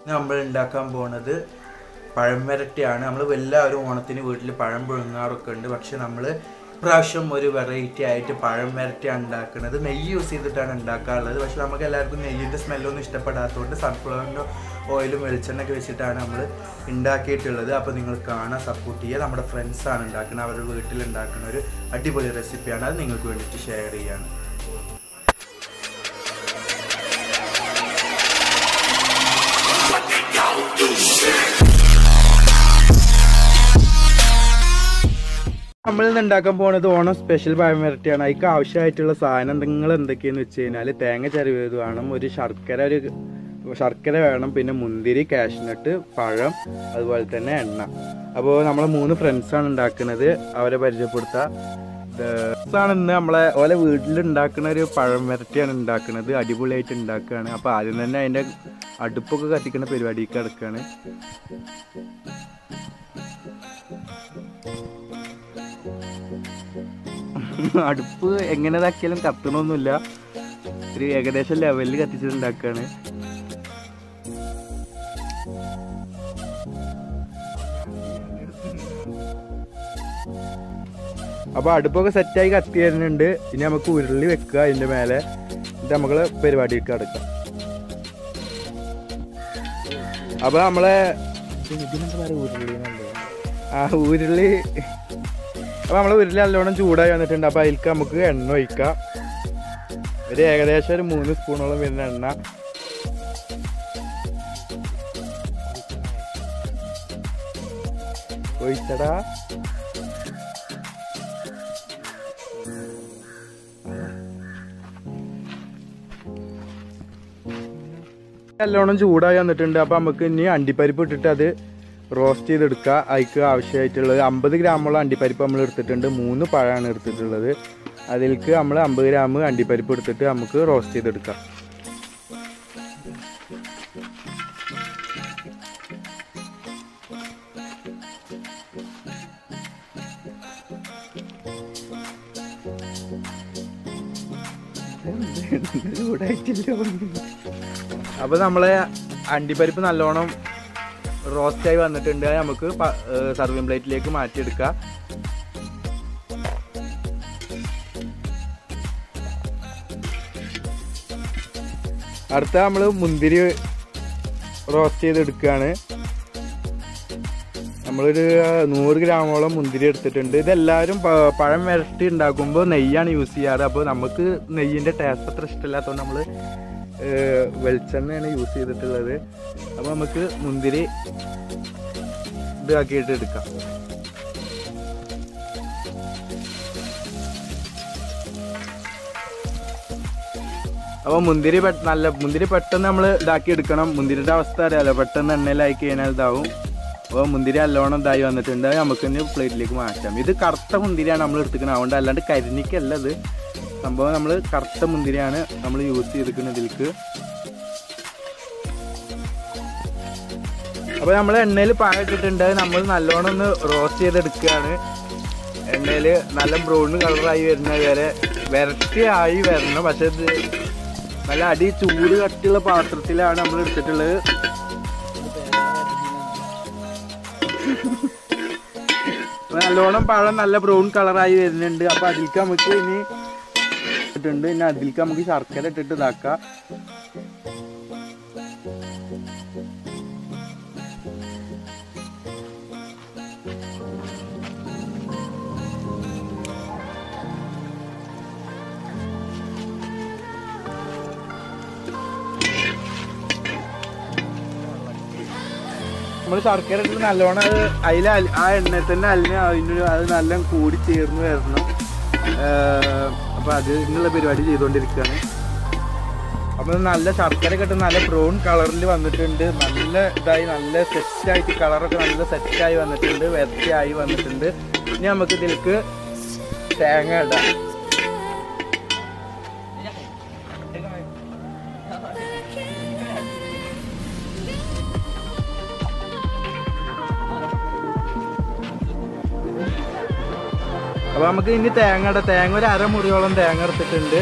നമ്മൾ ഉണ്ടാക്കാൻ പോണത് പഴം വരട്ടിയാണ് നമ്മൾ എല്ലാവരും ഓണത്തിന് വീട്ടിൽ പഴം പുഴുങ്ങാറൊക്കെ ഉണ്ട് പക്ഷെ നമ്മൾ പ്രാവശ്യം ഒരു വെറൈറ്റി ആയിട്ട് പഴം വരട്ടിയാണ് ഉണ്ടാക്കുന്നത് നെയ്യ് യൂസ് ചെയ്തിട്ടാണ് ഉണ്ടാക്കാറുള്ളത് പക്ഷെ നമുക്ക് എല്ലാവർക്കും നെയ്യിൻ്റെ സ്മെല്ലൊന്നും ഇഷ്ടപ്പെടാത്തതുകൊണ്ട് സൺഫ്ലവറിൻ്റെ ഓയിലും വെളിച്ചെണ്ണയൊക്കെ വെച്ചിട്ടാണ് നമ്മൾ ഉണ്ടാക്കിയിട്ടുള്ളത് അപ്പോൾ നിങ്ങൾ കാണാൻ സപ്പോർട്ട് ചെയ്യുക നമ്മുടെ ഫ്രണ്ട്സാണ് ഉണ്ടാക്കുന്നത് അവരുടെ വീട്ടിൽ ഉണ്ടാക്കുന്ന ഒരു അടിപൊളി റെസിപ്പിയാണ് അത് നിങ്ങൾക്ക് വേണ്ടിയിട്ട് ഷെയർ ചെയ്യാണ് നമ്മൾ ഇന്ന് ഉണ്ടാക്കാൻ പോകുന്നത് ഓണം സ്പെഷ്യൽ പഴം വരട്ടിയാണ് അതിക്ക് ആവശ്യമായിട്ടുള്ള സാധനം നിങ്ങൾ എന്തൊക്കെയാന്ന് വെച്ച് കഴിഞ്ഞാൽ തേങ്ങ ചെറുവേത് വേണം ഒരു ശർക്കര ഒരു ശർക്കര വേണം പിന്നെ മുന്തിരി കാഷ്നട്ട് പഴം അതുപോലെ തന്നെ എണ്ണ അപ്പോൾ നമ്മൾ മൂന്ന് ഫ്രണ്ട്സാണ് ഉണ്ടാക്കുന്നത് അവരെ പരിചയപ്പെടുത്താം ആണ് ഇന്ന് നമ്മളെ ഓലെ വീട്ടിൽ ഉണ്ടാക്കുന്ന ഒരു പഴം വരട്ടിയാണ് ഉണ്ടാക്കുന്നത് അടിപൊളിയായിട്ട് ഉണ്ടാക്കുകയാണ് അപ്പോൾ ആദ്യം തന്നെ അതിൻ്റെ അടുപ്പൊക്കെ കത്തിക്കുന്ന പരിപാടിക്ക് കിടക്കുകയാണ് അടുപ്പ് എങ്ങനെ ഇതാക്കിയാലും കത്തണമൊന്നുമില്ല ഒരു ഏകദേശം ലെവലിൽ കത്തിച്ചിട്ടുണ്ടാക്കാണ് അപ്പൊ അടുപ്പൊക്കെ സെറ്റായി കത്തി വരുന്നുണ്ട് ഇനി നമുക്ക് ഉരുളി വെക്കുക അതിന്റെ മേലെ ഇത് നമ്മള് പരിപാടിക്ക് അടക്കാം അപ്പൊ നമ്മളെ ഇതിനെന്താ പറയാ ഉരുളി ആ ഉരുളി അപ്പൊ നമ്മളെ ഉരുളി നല്ലോണം ചൂടായി വന്നിട്ടുണ്ട് അപ്പൊ അതിലേക്ക് നമുക്ക് എണ്ണ ഒഴിക്കാം ഒരു ഏകദേശം ഒരു മൂന്ന് സ്പൂണോളം വരുന്ന എണ്ണ ഒഴിച്ചടാ നല്ലോണം ചൂടായി വന്നിട്ടുണ്ട് അപ്പൊ നമുക്ക് ഇനി അണ്ടിപ്പരിപ്പ് ഇട്ടിട്ട് അത് റോസ്റ്റ് ചെയ്തെടുക്കുക അതിക്ക് ആവശ്യമായിട്ടുള്ളത് അമ്പത് ഗ്രാമോളം അണ്ടിപ്പരിപ്പ് നമ്മൾ എടുത്തിട്ടുണ്ട് മൂന്ന് പഴമാണ് എടുത്തിട്ടുള്ളത് അതിലേക്ക് നമ്മൾ അമ്പത് ഗ്രാം അണ്ടിപ്പരിപ്പ് എടുത്തിട്ട് നമുക്ക് റോസ്റ്റ് ചെയ്തെടുക്കാം അപ്പൊ നമ്മളെ അണ്ടിപ്പരിപ്പ് നല്ലോണം റോസ്റ്റായി വന്നിട്ടുണ്ട് അത് നമുക്ക് സർവിങ് പ്ലേറ്റിലേക്ക് മാറ്റിയെടുക്കാം അടുത്ത നമ്മൾ മുന്തിരി റോസ്റ്റ് ചെയ്തെടുക്കുകയാണ് നമ്മളൊരു നൂറ് ഗ്രാമോളം മുന്തിരി എടുത്തിട്ടുണ്ട് ഇതെല്ലാവരും പ- പഴം വരട്ടി ഉണ്ടാക്കുമ്പോൾ നെയ്യാണ് യൂസ് ചെയ്യാറ് അപ്പോൾ നമുക്ക് നെയ്യിൻ്റെ ടേസ്റ്റ് അത്ര ഇഷ്ടമില്ലാത്തതുകൊണ്ട് നമ്മൾ വെളിച്ചെണ്ണയാണ് യൂസ് ചെയ്തിട്ടുള്ളത് അപ്പോൾ നമുക്ക് മുന്തിരി ഇതാക്കിയിട്ട് എടുക്കാം അപ്പോൾ മുന്തിരി പെ- നല്ല മുന്തിരി പെട്ടെന്ന് നമ്മൾ ഇതാക്കി എടുക്കണം മുന്തിരിയുടെ അവസ്ഥ അറിയാലോ പെട്ടെന്ന് എണ്ണയിലായി കഴിഞ്ഞാൽ ഇതാവും അപ്പോൾ മുന്തിരി നല്ലോണം ഇതായി വന്നിട്ടുണ്ട് അത് നമുക്ക് ഇനി പ്ലേറ്റിലേക്ക് മാറ്റാം ഇത് കറുത്ത മുന്തിരിയാണ് നമ്മൾ എടുത്തിക്കുന്നത് അതുകൊണ്ട് അല്ലാണ്ട് കരിനിക്കല്ല ഇത് സംഭവം നമ്മൾ കറുത്ത മുന്തിരിയാണ് നമ്മൾ യൂസ് ചെയ്തിരിക്കുന്നത് ഇതിലേക്ക് അപ്പോൾ നമ്മൾ എണ്ണയിൽ പായ ഇട്ടിട്ടുണ്ട് അത് നമ്മൾ നല്ലോണം ഒന്ന് റോസ്റ്റ് ചെയ്തെടുക്കുകയാണ് എണ്ണയിൽ നല്ല ബ്രൗൺ കളറായി വരുന്നത് വരെ വരട്ടി ആയി വരണം പക്ഷെ ഇത് നല്ല അടി ചൂട് കട്ടിയുള്ള പാത്രത്തിലാണ് നമ്മൾ എടുത്തിട്ടുള്ളത് അപ്പൊ നല്ലോണം പഴം നല്ല ബ്രൗൺ കളറായി വരുന്നുണ്ട് അപ്പൊ അതിലേക്ക് നമുക്ക് ഇനി ഇട്ടിട്ടുണ്ട് ഇനി അതിലേക്ക് നമുക്ക് ശർക്കര ഇട്ടിട്ട് ഇതാക്കാം നമ്മൾ ശർക്കര ഇട്ടിട്ട് നല്ലോണം അത് അതിൽ ആ എണ്ണയിൽ തന്നെ അലിഞ്ഞ് അതിന് അത് നല്ല കൂടി ചേർന്ന് വരണം അപ്പോൾ അതിനുള്ള പരിപാടി ചെയ്തുകൊണ്ടിരിക്കുകയാണ് അപ്പോൾ ഇത് നല്ല ശർക്കര ഒക്കെ ഇട്ട് നല്ല ബ്രൗൺ കളറിൽ വന്നിട്ടുണ്ട് നല്ല ഇതായി നല്ല സെറ്റായിട്ട് കളറൊക്കെ നല്ല സെറ്റായി വന്നിട്ടുണ്ട് വെറച്ചായി വന്നിട്ടുണ്ട് ഇനി നമുക്ക് ഇതിലേക്ക് തേങ്ങ ഇടാം അപ്പൊ നമുക്ക് ഇനി തേങ്ങ ഇടാം തേങ്ങ ഒരു അരമുറിയോളം തേങ്ങ എടുത്തിട്ടുണ്ട്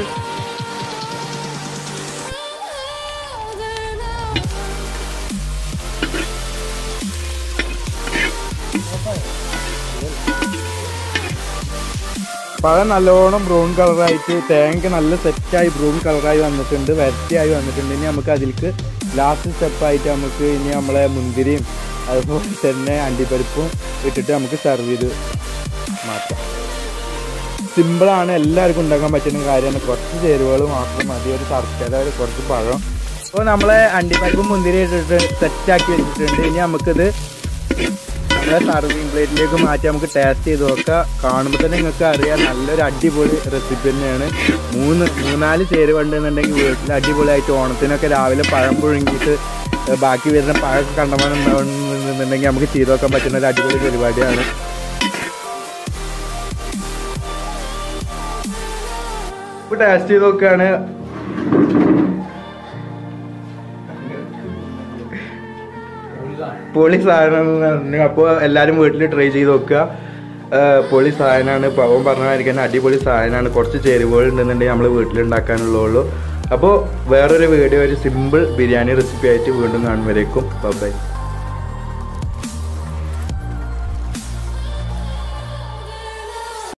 പഴം നല്ലോണം ബ്രൗൺ കളറായിട്ട് തേങ്ങ നല്ല സെറ്റായി ബ്രൗൺ കളറായി വന്നിട്ടുണ്ട് വരട്ടിയായി വന്നിട്ടുണ്ട് ഇനി നമുക്ക് അതിലേക്ക് ലാസ്റ്റ് സ്റ്റെപ്പായിട്ട് നമുക്ക് ഇനി നമ്മളെ മുന്തിരിയും അതുപോലെ തന്നെ അണ്ടിപ്പരിപ്പും ഇട്ടിട്ട് നമുക്ക് സെർവ് ചെയ്ത് മാറ്റാം സിമ്പിളാണ് എല്ലാവർക്കും ഉണ്ടാക്കാൻ പറ്റുന്ന കാര്യമാണ് കുറച്ച് ചേരുവകൾ മാത്രം മതി ഒരു ശർക്കര ഒരു കുറച്ച് പഴം അപ്പോൾ നമ്മളെ അണ്ടിപ്പരിപ്പും മുന്തിരി ഇട്ടിട്ട് സെറ്റാക്കി വെച്ചിട്ടുണ്ട് ഇനി നമുക്കിത് നമ്മളെ സർവിങ് പ്ലേറ്റിലേക്ക് മാറ്റി നമുക്ക് ടേസ്റ്റ് ചെയ്ത് നോക്കാം കാണുമ്പോൾ തന്നെ നിങ്ങൾക്ക് അറിയാം നല്ലൊരു അടിപൊളി റെസിപ്പി തന്നെയാണ് മൂന്ന് മൂന്നാല് ചേരുവ ഉണ്ടെന്നുണ്ടെങ്കിൽ വീട്ടിൽ അടിപൊളിയായിട്ട് ഓണത്തിനൊക്കെ രാവിലെ പഴം പുഴുങ്ങിയിട്ട് ഏഹ് ബാക്കി വരുന്ന പഴമൊക്കെ കണ്ടമാനം ഉണ്ടാവുന്നുണ്ടെങ്കിൽ നമുക്ക് ചെയ്ത് നോക്കാൻ പറ്റുന്ന ഒരു അടിപൊളി പരിപാടിയാണ് ഇപ്പോൾ ടേസ്റ്റ് ചെയ്ത് നോക്കുകയാണ് പൊളി സാധനം അപ്പോൾ എല്ലാവരും വീട്ടിൽ ട്രൈ ചെയ്ത് നോക്കുക ഏഹ് പൊളി സാധനമാണ് പവൻ പറഞ്ഞായിരിക്കാൻ അടിപൊളി സാധനമാണ് കുറച്ച് ചേരുവകൾ ഉണ്ടെന്നുണ്ടെങ്കിൽ നമ്മൾ വീട്ടിലുണ്ടാക്കാനുള്ളൂ അപ്പോൾ വേറൊരു വീഡിയോ ഒരു സിമ്പിൾ ബിരിയാണി റെസിപ്പി ആയിട്ട് വീണ്ടും കാണുമ്പോഴേക്കും ബൈ